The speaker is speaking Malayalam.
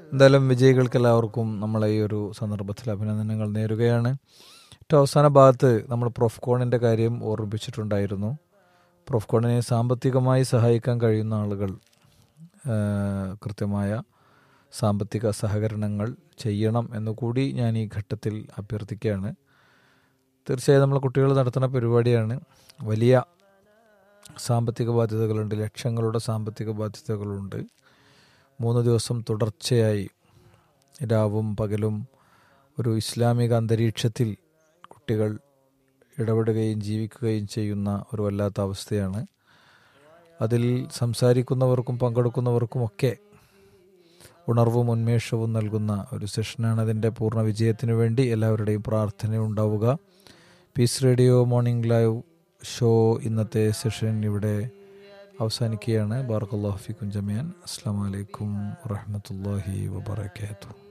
എന്തായാലും വിജയികൾക്ക് എല്ലാവർക്കും നമ്മളെ ഈ ഒരു സന്ദർഭത്തിൽ അഭിനന്ദനങ്ങൾ നേരുകയാണ് ഏറ്റവും അവസാന ഭാഗത്ത് നമ്മൾ പ്രൊഫ്കോണിൻ്റെ കാര്യം ഓർമ്മിപ്പിച്ചിട്ടുണ്ടായിരുന്നു പ്രൊഫ്കോണിനെ സാമ്പത്തികമായി സഹായിക്കാൻ കഴിയുന്ന ആളുകൾ ആ, കൃത്യമായ സാമ്പത്തിക സഹകരണങ്ങൾ ചെയ്യണം എന്നുകൂടി ഞാൻ ഈ ഘട്ടത്തിൽ അഭ്യർത്ഥിക്കുകയാണ് തീർച്ചയായും നമ്മൾ കുട്ടികൾ നടത്തുന്ന പരിപാടിയാണ് വലിയ സാമ്പത്തിക ബാധ്യതകളുണ്ട് ലക്ഷങ്ങളുടെ സാമ്പത്തിക ബാധ്യതകളുണ്ട് മൂന്ന് ദിവസം തുടർച്ചയായി രാവും പകലും ഒരു ഇസ്ലാമിക അന്തരീക്ഷത്തിൽ കുട്ടികൾ ഇടപെടുകയും ജീവിക്കുകയും ചെയ്യുന്ന ഒരു വല്ലാത്ത അവസ്ഥയാണ് അതിൽ സംസാരിക്കുന്നവർക്കും പങ്കെടുക്കുന്നവർക്കുമൊക്കെ ഉണർവും ഉന്മേഷവും നൽകുന്ന ഒരു സെഷനാണ് അതിൻ്റെ പൂർണ്ണ വിജയത്തിനു വേണ്ടി എല്ലാവരുടെയും പ്രാർത്ഥന ഉണ്ടാവുക Peace Radio morning live show ഇന്നത്തെ സെഷൻ ഇവിടെ അവസാനിക്കുകയാണ് ബാർക്കല്ലാഹി കുഞ്ചമിയാൻ അസ്സാം വലൈക്കും വറഹമത്തല്ലാഹി വബർക്കാത്തു